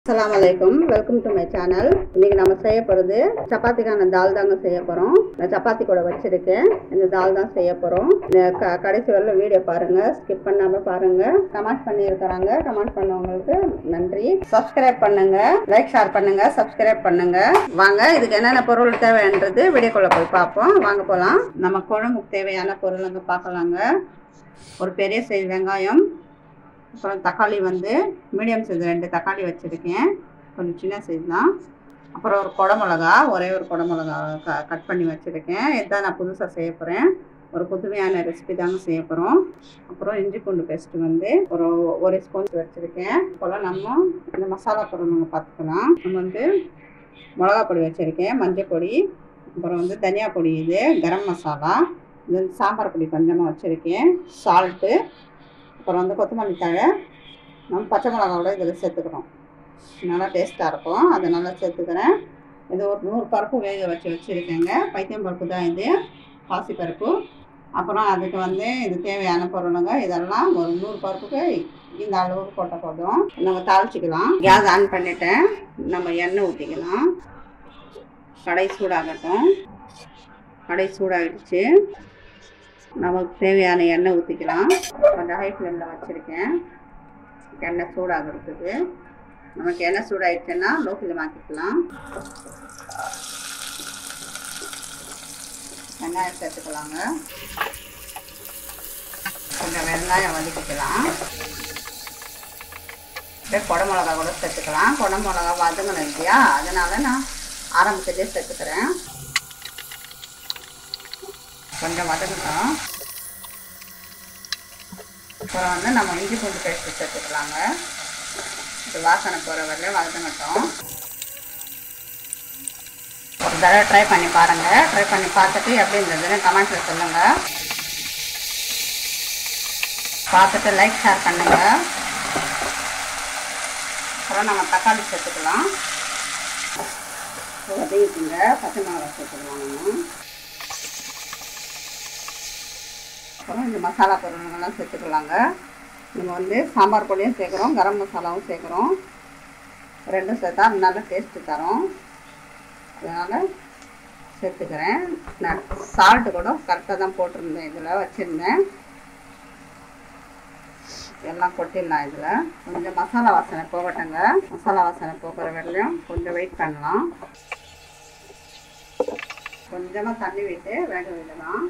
அஸ்ஸலாமு அலைக்கும் welcome to my channel இன்னைக்கு நம்ம செய்ய போகிறது சப்பாத்திக்கான தால் தாங்க செய்ய போகிறோம் நான் சப்பாத்தி கூட வச்சிருக்கேன் இந்த தால் தான் செய்ய போகிறோம் கடைசி வரல வீடியோ பாருங்க ஸ்கிப் பண்ணாமல் பாருங்க கமெண்ட் பண்ணியிருக்கிறாங்க கமெண்ட் பண்ணவங்களுக்கு நன்றி சப்ஸ்கிரைப் பண்ணுங்க லைக் ஷேர் பண்ணுங்க சப்ஸ்கிரைப் பண்ணுங்க வாங்க இதுக்கு என்னென்ன பொருள் தேவைன்றது வீடியோக்குள்ள போய் பார்ப்போம் வாங்க போகலாம் நம்ம குழம்புக்கு தேவையான பொருளுங்க பார்க்கலாங்க ஒரு பெரிய சைஸ் வெங்காயம் அப்புறம் தக்காளி வந்து மீடியம் சைஸ் ரெண்டு தக்காளி வச்சுருக்கேன் கொஞ்சம் சின்ன சைஸ் தான் அப்புறம் ஒரு குடமிளகா ஒரே ஒரு குடமிளகா க கட் பண்ணி வச்சுருக்கேன் இதான் நான் புதுசாக செய்ய போகிறேன் ஒரு புதுமையான ரெசிபி தாங்க செய்ய போகிறோம் அப்புறம் இஞ்சி பூண்டு பேஸ்ட்டு வந்து ஒரு ஒரு ஸ்பூன் வச்சுருக்கேன் இப்போலாம் நம்ம இந்த மசாலா பொருள் நம்ம பார்த்துக்கலாம் நம்ம வந்து மிளகா பொடி வச்சுருக்கேன் மஞ்சள் பொடி அப்புறம் வந்து தனியா பொடி இது கரம் மசாலா இது வந்து சாம்பார் பொடி கொஞ்சமாக வச்சுருக்கேன் சால்ட்டு அப்புறம் வந்து கொத்தமல்லி தழை நம்ம பச்சை மிளகாவோட இதில் சேர்த்துக்கிறோம் நல்லா டேஸ்ட்டாக இருக்கும் அதை நல்லா சேர்த்துக்கிறேன் இது ஒரு நூறு பருப்பு வேக வச்சு வச்சுருக்கேங்க பைத்தியம் பருப்பு தான் இது பாசி பருப்பு அப்புறம் அதுக்கு வந்து இது தேவையான பொருளுங்க இதெல்லாம் ஒரு நூறு பருப்புக்கு இந்த அளவுக்கு போட்ட போதும் நம்ம தாளிச்சிக்கலாம் கேஸ் ஆன் பண்ணிட்டேன் நம்ம எண்ணெய் ஊற்றிக்கலாம் கடை சூடாகட்டும் கடை சூடாகிடுச்சு நமக்கு தேவையான எண்ணெய் ஊற்றிக்கலாம் கொஞ்சம் ஹை ஃப்ளேமில் வச்சுருக்கேன் எண்ணெய் சூடாகிறதுக்கு நமக்கு எண்ணெய் சூடாயிடுச்சுன்னா லோ ஃப்ளேம் ஆக்கிக்கலாம் வெங்காயம் சேர்த்துக்கலாங்க கொஞ்சம் வெங்காயம் வதக்கிக்கலாம் அப்படியே குடமிளகா கூட சேர்த்துக்கலாம் குடமிளகா வதங்கணும் இல்லையா அதனால நான் ஆரம்பத்திலே சேர்த்துக்கிறேன் கொஞ்சம் வதங்கட்டும் அப்புறம் வந்து நம்ம இஞ்சி பூண்டு பேஸ்ட்டு சேர்த்துக்கலாங்க இது வாசனை போகிற வரலையும் வதங்கட்டும் ஒரு தடவை ட்ரை பண்ணி பாருங்கள் ட்ரை பண்ணி பார்த்துட்டு எப்படி இருந்ததுன்னு கமெண்ட்டில் சொல்லுங்கள் பார்த்துட்டு லைக் ஷேர் பண்ணுங்கள் அப்புறம் நம்ம தக்காளி சேர்த்துக்கலாம் வதங்கிட்டுங்க பச்சை மிளகா சேர்த்துக்கலாம் நம்ம அப்புறம் இந்த மசாலா பொருளுங்கள்லாம் சேர்த்துக்கலாங்க நம்ம வந்து சாம்பார் பொடியும் சேர்க்குறோம் கரம் மசாலாவும் சேர்க்குறோம் ரெண்டும் சேர்த்தா நல்லா டேஸ்ட்டு தரும் அதனால் சேர்த்துக்கிறேன் நான் சால்ட்டு கூட கரெக்டாக தான் போட்டிருந்தேன் இதில் வச்சுருந்தேன் எல்லாம் கொட்டிடலாம் இதில் கொஞ்சம் மசாலா வாசனை போகட்டங்க மசாலா வாசனை போகிற வரலையும் கொஞ்சம் வெயிட் பண்ணலாம் கொஞ்சமாக தண்ணி விட்டு வேக விடலாம்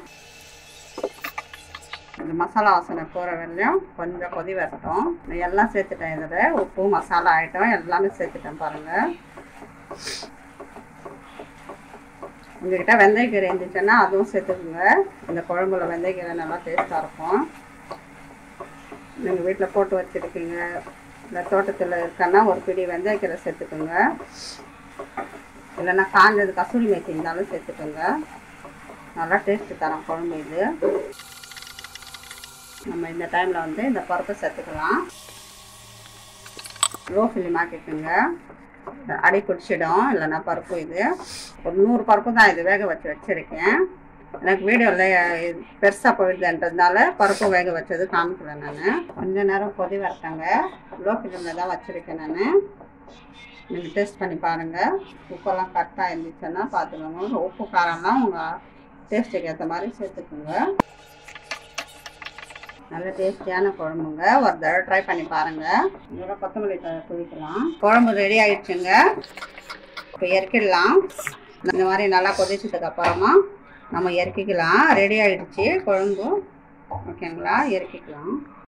இந்த மசாலா வாசனை போகிற வரையும் கொஞ்சம் கொதி வரட்டும் நான் எல்லாம் சேர்த்துட்டேன் இதில் உப்பு மசாலா ஐட்டம் எல்லாமே சேர்த்துட்டேன் பாருங்கள் உங்ககிட்ட வெந்தயக்கீரை இருந்துச்சுன்னா அதுவும் சேர்த்துக்குங்க இந்த குழம்புல வெந்தயக்கீரை நல்லா டேஸ்ட்டாக இருக்கும் நீங்கள் வீட்டில் போட்டு வச்சுருக்கீங்க இந்த தோட்டத்தில் இருக்கன்னா ஒரு பிடி வெந்தயக்கீரை சேர்த்துக்குங்க இல்லைன்னா காஞ்சது கசூரி மேத்தி இருந்தாலும் சேர்த்துக்கோங்க நல்லா டேஸ்ட்டு தரோம் குழம்பு இது நம்ம இந்த டைமில் வந்து இந்த பருப்பை சேர்த்துக்கலாம் லோ ஃபிலிம் ஆக்கிக்கோங்க அடி பிடிச்சிடும் இல்லைன்னா பருப்பு இது ஒரு நூறு பருப்பு தான் இது வேக வச்சு வச்சுருக்கேன் எனக்கு வீடியோவில் பெருசாக போயிடுதுன்றதுனால பருப்பு வேக வச்சது காமிக்கல நான் கொஞ்ச நேரம் கொதி வரட்டாங்க லோ ஃபிலிமில் தான் வச்சுருக்கேன் நான் நீங்கள் டேஸ்ட் பண்ணி பாருங்கள் உப்பெல்லாம் கரெக்டாக இருந்துச்சுன்னா பார்த்துக்கோங்க உப்பு காரம்லாம் உங்கள் டேஸ்ட்டுக்கு ஏற்ற மாதிரி சேர்த்துக்கோங்க நல்ல டேஸ்டியான குழம்புங்க ஒரு தடவை ட்ரை பண்ணி பாருங்க இதோட கொத்தமல்லி தழை குழிக்கலாம் குழம்பு ரெடி ஆயிடுச்சுங்க இப்போ இறக்கிடலாம் இந்த மாதிரி நல்லா கொதிச்சதுக்கு அப்புறமா நம்ம இறக்கிக்கலாம் ரெடி ஆயிடுச்சு குழம்பு ஓகேங்களா இறக்கிக்கலாம்